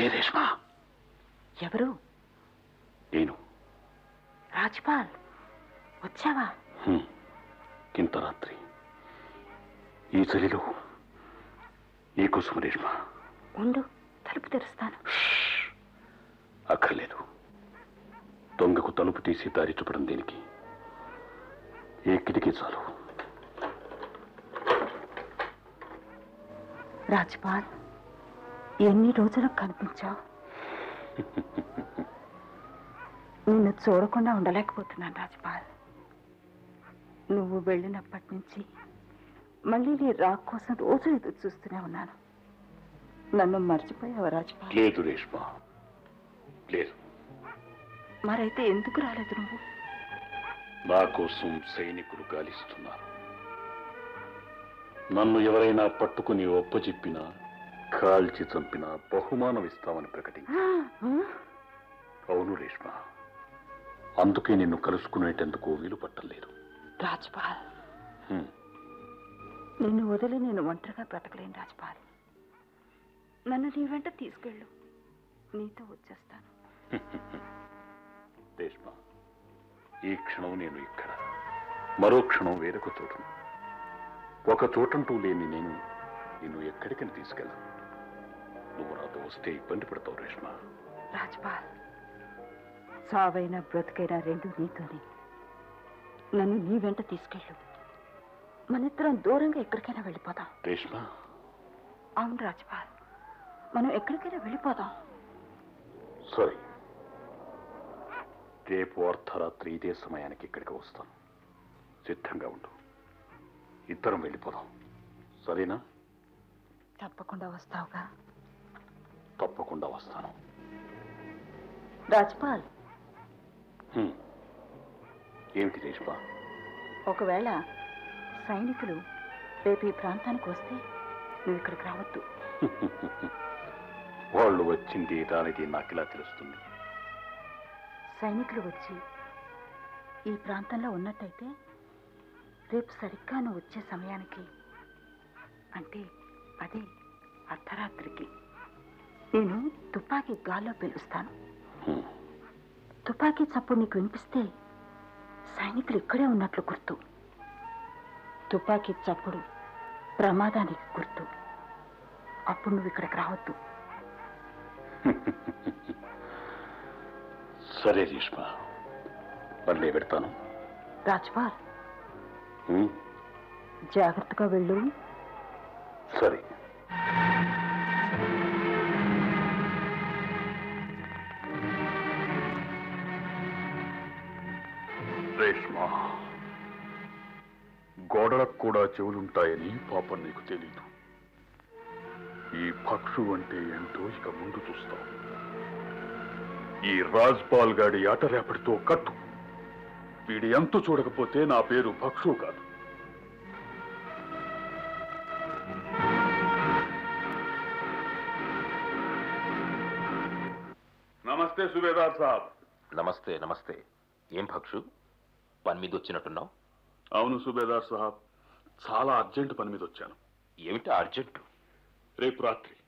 రేష్మా ఎవరు నేను రాజ్పాల్ వచ్చావా హ్మ్. ఇంత రాత్రి ఈ చలిలో ఈ కుసుమ రేష్మా ఉండు తలుపు తెరుస్తాను అక్కర్లేదు దొంగకు తలుపు తీసి దారి చూపడం దేనికి ఏ కిటికీ చాలు రాజ్పాల్ ఎన్ని రోజులకు కనిపించావు నిన్ను చూడకుండా ఉండలేకపోతున్నాను రాజ్పాల్ నువ్వు వెళ్ళినప్పటి నుంచి మళ్ళీ నీ రాక్ కోసం రోజు ఎదురు చూస్తూనే ఉన్నాను నన్ను మర్చిపోయావు రాజ్పాల్ లేదు రేష్మా లేదు మరైతే ఎందుకు రాలేదు నువ్వు నా కోసం సైనికులు గాలిస్తున్నారు నన్ను ఎవరైనా పట్టుకుని ఒప్పచెప్పినా కాల్చి చంపినా బహుమానం ఇస్తామని ప్రకటించి అవును రేష్మ అందుకే నిన్ను కలుసుకునేటందుకు వీలు పట్టలేదు రాజ్పాల్ హ్మ్. నిన్ను వదిలి నేను ఒంటరిగా బ్రతకలేను రాజ్పాల్ నన్ను నీ వెంట తీసుకెళ్ళు నీతో వచ్చేస్తాను రేష్మ ఈ క్షణం నేను ఇక్కడ మరో క్షణం వేరొక చోటు ఒక చోటంటూ లేని నేను నిన్ను ఎక్కడికని తీసుకెళ్ళను నువ్వు నాతో వస్తే ఇబ్బంది పడతావు రేష్మ రాజ్పాల్ సావైనా బ్రతికైనా రెండు నీతోనే నన్ను నీ వెంట తీసుకెళ్ళు మనిద్దరం దూరంగా ఎక్కడికైనా వెళ్ళిపోదాం రేష్మ అవును రాజ్పాల్ మనం ఎక్కడికైనా వెళ్ళిపోదాం సరే రేపు అర్ధరాత్రి ఇదే సమయానికి ఇక్కడికి వస్తాను సిద్ధంగా ఉండు ఇద్దరం వెళ్ళిపోదాం సరేనా తప్పకుండా వస్తావుగా తప్పకుండా వస్తాను రాజ్పాల్ హ్మ్. ఏమిటి రేష్మ ఒకవేళ సైనికులు రేపు ఈ ప్రాంతానికి వస్తే నువ్వు ఇక్కడికి రావద్దు వాళ్ళు వచ్చింది దానికి నాకిలా తెలుస్తుంది సైనికులు వచ్చి ఈ ప్రాంతంలో ఉన్నట్టయితే రేపు సరిగ్గా నువ్వు వచ్చే సమయానికి అంటే అదే అర్ధరాత్రికి నేను తుపాకీ గాల్లో పిలుస్తాను హ్మ్. తుపాకీ చప్పుడు నీకు వినిపిస్తే సైనికులు ఇక్కడే ఉన్నట్లు గుర్తు తుపాకీ చప్పుడు ప్రమాదానికి గుర్తు అప్పుడు నువ్వు ఇక్కడికి రావద్దు సరే రేష్మ మళ్ళీ పెడతాను రాజ్పాల్ హ్మ్. జాగ్రత్తగా వెళ్ళు సరే రేష్మ గోడలకు కూడా చెవులుంటాయని పాపం నీకు తెలీదు ఈ పక్షు అంటే ఏంటో ఇక ముందు చూస్తావు ఈ రాజ్పాల్ గాడి ఆట రేపటితో కట్టు వీడి ఎంత చూడకపోతే నా పేరు పక్షు కాదు నమస్తే సుబేదార్ సాబ్ నమస్తే నమస్తే ఏం భక్షు పని మీద వచ్చినట్టున్నావు అవును సుబేదార్ సాబ్ చాలా అర్జెంట్ పని మీద వచ్చాను ఏమిటి అర్జెంటు రేపు రాత్రి